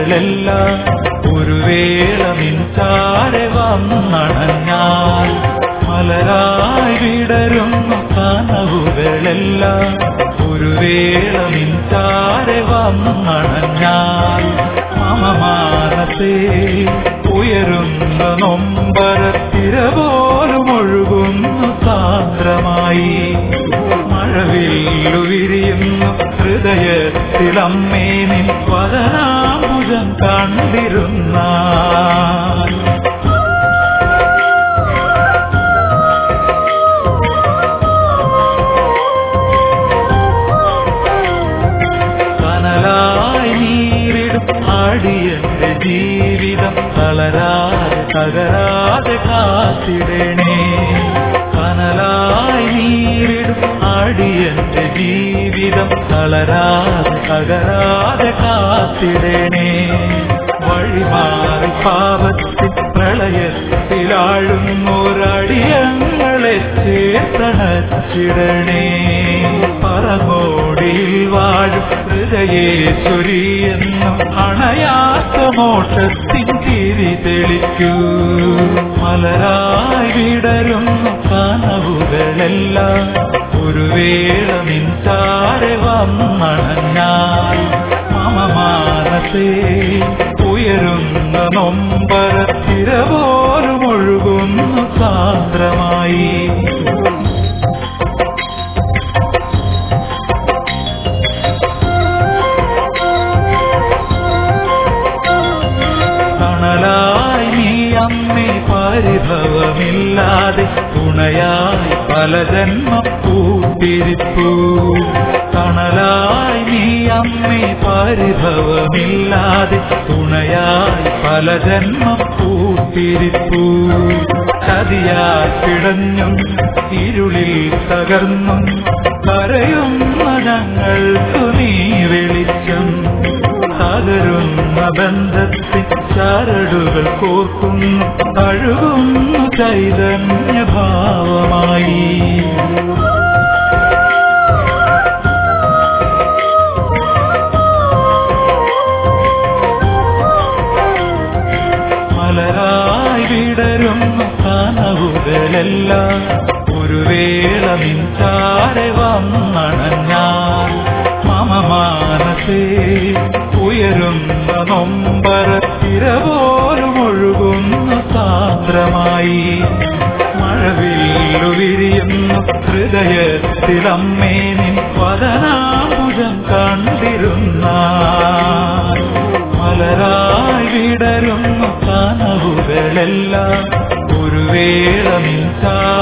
കനവുകളെല്ലാം ഒരു വേള മിൻസാരെ വന്നണഞ്ഞാൽ മലരായി വിടരുന്നു കനവുകളെല്ലാം ഒരു വേള മിൻസാരെ വന്നണഞ്ഞാൽ മമ മാനസേ ഉയരുന്ന നൊമ്പരത്തിര പോലും ഒഴുകുന്നു സാന്ദ്രമായി മഴവില്ലു വിരിയുന്നു ഹൃദയത്തിലമ്മേ നിൻ വദനാമുഖം കണ്ടിരുന്ന കനലായി നീരിടും ആടിയന്റെ ജീവിതം തളരാതെ തകരാതെ കാത്തിടണേ കനലായി നീരിടും ആടിയന്റെ ജീവിതം തളരാതെ തകരാതെ കാത്തിടണേ വഴിമാറി പാപത്തിൽ പ്രളയത്തിലാഴുന്നൊരടിയങ്ങളെ ചേർത്തണച്ചിടണേ പറങ്ങോടിയിൽ വാഴും ഹൃദയേശ്വരി എന്നും അണയാത്ത മോക്ഷത്തിൻ തിരി തെളിക്കൂ മലരായി വിടരുന്നു കനവുകളെല്ലാം ഒരു വേള മിൻസാരെ വന്നണഞ്ഞാൽ മമ മാനസേ ഉയരുന്ന നൊമ്പരത്തിര പോലും ഒഴുകുന്നു സാന്ദ്രമായി തണലായി നീ അമ്മേ പരിഭവമില്ലാതെ തുണയായി പല ജന്മം കൂട്ടിരിപ്പൂ തണലായി നീ അമ്മേ പരിഭവമില്ലാതെ തുണയായി പല ജന്മം കൂട്ടിരിപ്പൂ ചതിയാൽ പിടഞ്ഞും ഇരുളിൽ തകർന്നും കരയുന്ന ഞങ്ങൾക്കു നീ വെളിച്ചം തകരുന്ന ബന്ധത്തിൽ ചരടുകൾ കോർക്കുന്നു കഴുകുന്നു ചൈതന്യഭാവമായി മലരായി വിടരുന്ന കനവുകളെല്ലാം ഒരു വേള മിൻസാരെ വന്നണഞ്ഞാൽ മമ മാനസേ ഉയരുന്ന നൊമ്പരത്തിര പോലും ഒഴുകുന്ന സാന്ദ്രമായി മഴവില്ലു വിരിയുന്നു ഹൃദയത്തിലമ്മേ നിൻ വദനാമുഖം കണ്ടിരുന്ന മലരായി വിടരുന്നു കനവുകളെല്ലാം ഒരു വേള മിൻസാ